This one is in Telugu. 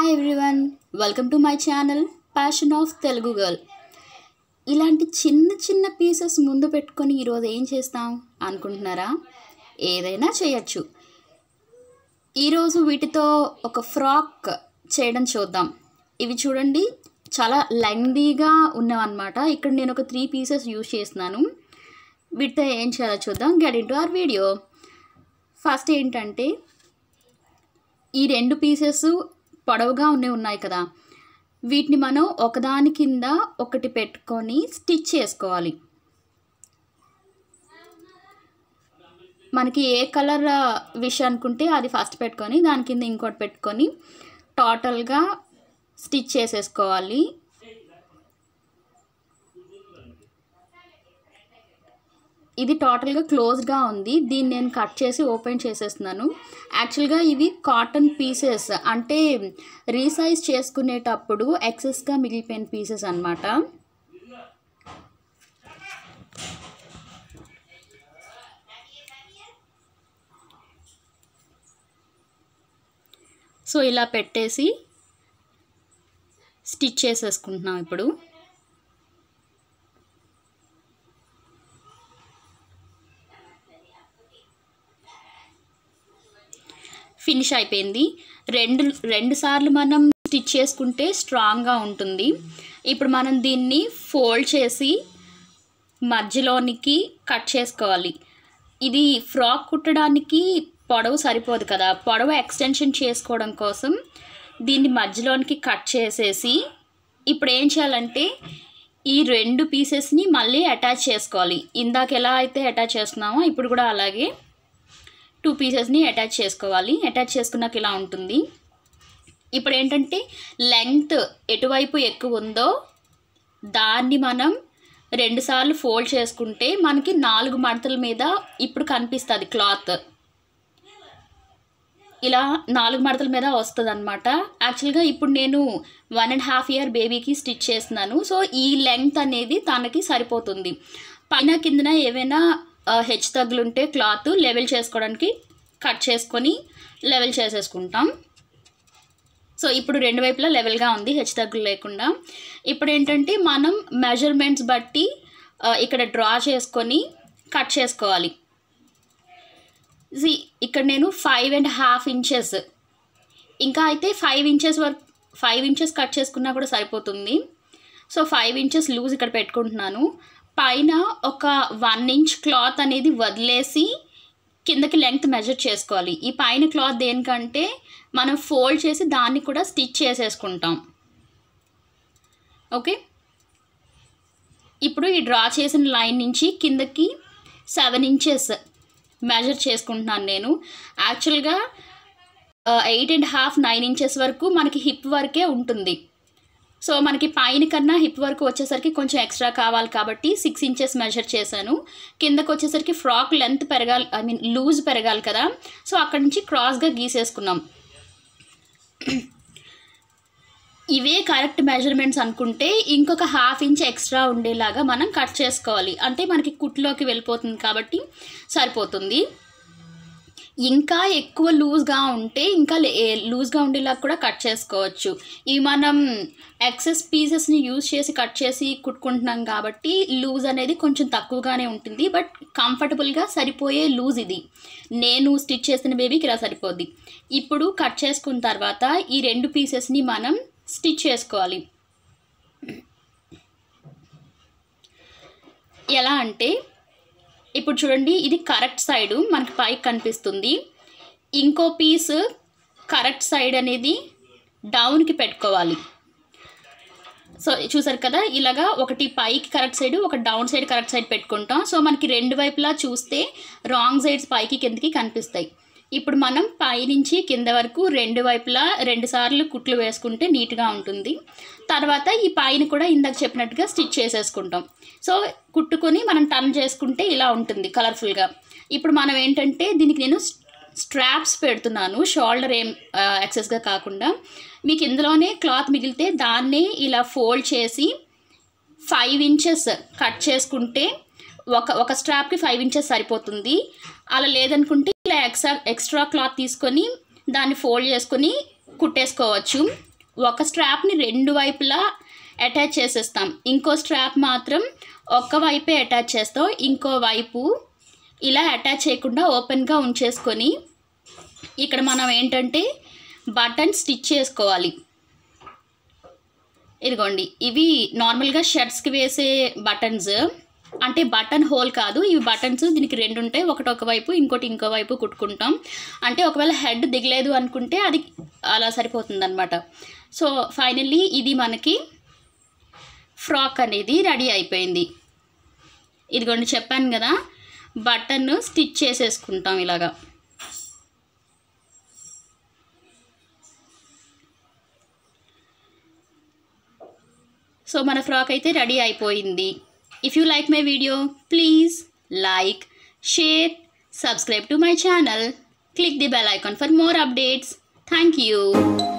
hi everyone welcome to my channel passion of Telugu girl ఇలాంటి చిన్న చిన్న పీసెస్ ముందు పెట్టుకొని ఈరోజు ఏం చేస్తాం అనుకుంటున్నారా ఏదైనా చేయొచ్చు ఈరోజు వీటితో ఒక ఫ్రాక్ చేయడం చూద్దాం ఇవి చూడండి చాలా లెంగ్దీగా ఉన్నవన్నమాట ఇక్కడ నేను ఒక త్రీ పీసెస్ యూజ్ చేస్తున్నాను వీటితో ఏం చేయాలో చూద్దాం get into our video first ఏంటంటే ఈ రెండు పీసెస్ పొడవుగా ఉన్నవి ఉన్నాయి కదా వీటిని మనం ఒకదాని కింద ఒకటి పెట్టుకొని స్టిచ్ చేసుకోవాలి మనకి ఏ కలర్ విష్ అనుకుంటే అది ఫస్ట్ పెట్టుకొని దాని కింద ఇంకోటి పెట్టుకొని టోటల్గా స్టిచ్ చేసేసుకోవాలి ఇది టోటల్గా క్లోజ్గా ఉంది దీన్ని నేను కట్ చేసి ఓపెన్ చేసేస్తున్నాను యాక్చువల్గా ఇవి కాటన్ పీసెస్ అంటే రీసైజ్ చేసుకునేటప్పుడు ఎక్సెస్గా మిగిలిపోయిన పీసెస్ అనమాట సో ఇలా పెట్టేసి స్టిచ్ చేసేసుకుంటున్నాం ఇప్పుడు ఫినిష్ అయిపోయింది రెండు రెండు సార్లు మనం స్టిచ్ చేసుకుంటే స్ట్రాంగ్గా ఉంటుంది ఇప్పుడు మనం దీన్ని ఫోల్డ్ చేసి మధ్యలోనికి కట్ చేసుకోవాలి ఇది ఫ్రాక్ కుట్టడానికి పొడవు సరిపోదు కదా పొడవు ఎక్స్టెన్షన్ చేసుకోవడం కోసం దీన్ని మధ్యలోనికి కట్ చేసేసి ఇప్పుడు ఏం చేయాలంటే ఈ రెండు పీసెస్ని మళ్ళీ అటాచ్ చేసుకోవాలి ఇందాక ఎలా అయితే అటాచ్ చేస్తున్నామో ఇప్పుడు కూడా అలాగే టూ పీసెస్ని అటాచ్ చేసుకోవాలి అటాచ్ చేసుకున్నాక ఇలా ఉంటుంది ఇప్పుడు ఏంటంటే లెంగ్త్ ఎటువైపు ఎక్కువ ఉందో దాన్ని మనం రెండుసార్లు ఫోల్డ్ చేసుకుంటే మనకి నాలుగు మడతల మీద ఇప్పుడు కనిపిస్తుంది క్లాత్ ఇలా నాలుగు మడతల మీద వస్తుంది అనమాట యాక్చువల్గా ఇప్పుడు నేను వన్ అండ్ హాఫ్ ఇయర్ బేబీకి స్టిచ్ చేస్తున్నాను సో ఈ లెంగ్త్ అనేది తనకి సరిపోతుంది పైన కిందన ఏవైనా హెచ్ తగ్గులుంటే క్లాత్ లెవెల్ చేసుకోవడానికి కట్ చేసుకొని లెవెల్ చేసేసుకుంటాం సో ఇప్పుడు రెండు వైపులా లెవెల్గా ఉంది హెచ్ తగ్గులు లేకుండా ఇప్పుడు ఏంటంటే మనం మెజర్మెంట్స్ బట్టి ఇక్కడ డ్రా చేసుకొని కట్ చేసుకోవాలి సి ఇక్కడ నేను ఫైవ్ అండ్ హాఫ్ ఇంచెస్ ఇంకా అయితే ఫైవ్ ఇంచెస్ వరకు ఫైవ్ ఇంచెస్ కట్ చేసుకున్నా కూడా సరిపోతుంది సో ఫైవ్ ఇంచెస్ లూజ్ ఇక్కడ పెట్టుకుంటున్నాను పైన ఒక వన్ ఇంచ్ క్లాత్ అనేది వదిలేసి కిందకి లెంగ్త్ మెజర్ చేసుకోవాలి ఈ పైన క్లాత్ దేనికంటే మనం ఫోల్డ్ చేసి దాన్ని కూడా స్టిచ్ చేసేసుకుంటాం ఓకే ఇప్పుడు ఈ డ్రా చేసిన లైన్ నుంచి కిందకి సెవెన్ ఇంచెస్ మెజర్ చేసుకుంటున్నాను నేను యాక్చువల్గా eight and half nine inches వరకు మనకి హిప్ వరకే ఉంటుంది సో మనకి పైన కన్నా హిప్ వరకు వచ్చేసరికి కొంచెం ఎక్స్ట్రా కావాలి కాబట్టి సిక్స్ ఇంచెస్ మెజర్ చేశాను కిందకు వచ్చేసరికి ఫ్రాక్ లెంత్ పెరగాలి ఐ మీన్ లూజ్ పెరగాలి కదా సో అక్కడి నుంచి క్రాస్గా గీసేసుకున్నాం ఇవే కరెక్ట్ మెజర్మెంట్స్ అనుకుంటే ఇంకొక హాఫ్ ఇంచ్ ఎక్స్ట్రా ఉండేలాగా మనం కట్ చేసుకోవాలి అంటే మనకి కుట్లోకి వెళ్ళిపోతుంది కాబట్టి సరిపోతుంది ఇంకా ఎక్కువ లూజ్గా ఉంటే ఇంకా లూజ్గా ఉండేలా కూడా కట్ చేసుకోవచ్చు ఇవి మనం ఎక్సెస్ పీసెస్ని యూజ్ చేసి కట్ చేసి కుట్టుకుంటున్నాం కాబట్టి లూజ్ అనేది కొంచెం తక్కువగానే ఉంటుంది బట్ కంఫర్టబుల్గా సరిపోయే లూజ్ ఇది నేను స్టిచ్ చేసిన బేబీకి ఇలా సరిపోద్ది ఇప్పుడు కట్ చేసుకున్న తర్వాత ఈ రెండు పీసెస్ని మనం స్టిచ్ చేసుకోవాలి ఎలా అంటే ఇప్పుడు చూడండి ఇది కరెక్ట్ సైడు మనకి పైకి కనిపిస్తుంది ఇంకో పీస్ కరెక్ట్ సైడ్ అనేది డౌన్కి పెట్టుకోవాలి సో చూసారు కదా ఇలాగా ఒకటి పైకి కరెక్ట్ సైడ్ ఒక డౌన్ సైడ్ కరెక్ట్ సైడ్ పెట్టుకుంటాం సో మనకి రెండు వైపులా చూస్తే రాంగ్ సైడ్స్ పైకి కిందకి కనిపిస్తాయి ఇప్పుడు మనం పైనుంచి కింద వరకు రెండు వైపులా రెండు సార్లు కుట్లు వేసుకుంటే నీట్గా ఉంటుంది తర్వాత ఈ పైన కూడా ఇందాక చెప్పినట్టుగా స్టిచ్ చేసేసుకుంటాం సో కుట్టుకొని మనం టర్న్ చేసుకుంటే ఇలా ఉంటుంది కలర్ఫుల్గా ఇప్పుడు మనం ఏంటంటే దీనికి నేను స్ట్రాప్స్ పెడుతున్నాను షోల్డర్ ఏం ఎక్సెస్గా కాకుండా మీకు ఇందులోనే క్లాత్ మిగిలితే దాన్నే ఇలా ఫోల్డ్ చేసి ఫైవ్ ఇంచెస్ కట్ చేసుకుంటే ఒక ఒక స్ట్రాప్కి ఫైవ్ ఇంచెస్ సరిపోతుంది అలా లేదనుకుంటే ఇలా ఎక్స్ట్రా ఎక్స్ట్రా క్లాత్ తీసుకొని దాన్ని ఫోల్డ్ చేసుకొని కుట్టేసుకోవచ్చు ఒక స్ట్రాప్ని రెండు వైపులా అటాచ్ చేసేస్తాం ఇంకో స్ట్రాప్ మాత్రం ఒక్క వైపే అటాచ్ చేస్తాం ఇంకో వైపు ఇలా అటాచ్ చేయకుండా ఓపెన్గా ఉంచేసుకొని ఇక్కడ మనం ఏంటంటే బటన్ స్టిచ్ చేసుకోవాలి ఇదిగోండి ఇవి నార్మల్గా షర్ట్స్కి వేసే బటన్స్ అంటే బటన్ హోల్ కాదు ఇవి బటన్స్ దీనికి రెండు ఉంటాయి ఒకటి ఒక వైపు ఇంకోటి ఇంకో వైపు కుట్టుకుంటాం అంటే ఒకవేళ హెడ్ దిగలేదు అనుకుంటే అది అలా సరిపోతుంది అనమాట సో ఫైనల్లీ ఇది మనకి ఫ్రాక్ అనేది రెడీ అయిపోయింది ఇదిగోండి చెప్పాను కదా బటన్ స్టిచ్ చేసేసుకుంటాం ఇలాగా సో మన ఫ్రాక్ అయితే రెడీ అయిపోయింది if you like my video please like share subscribe to my channel click the bell icon for more updates thank you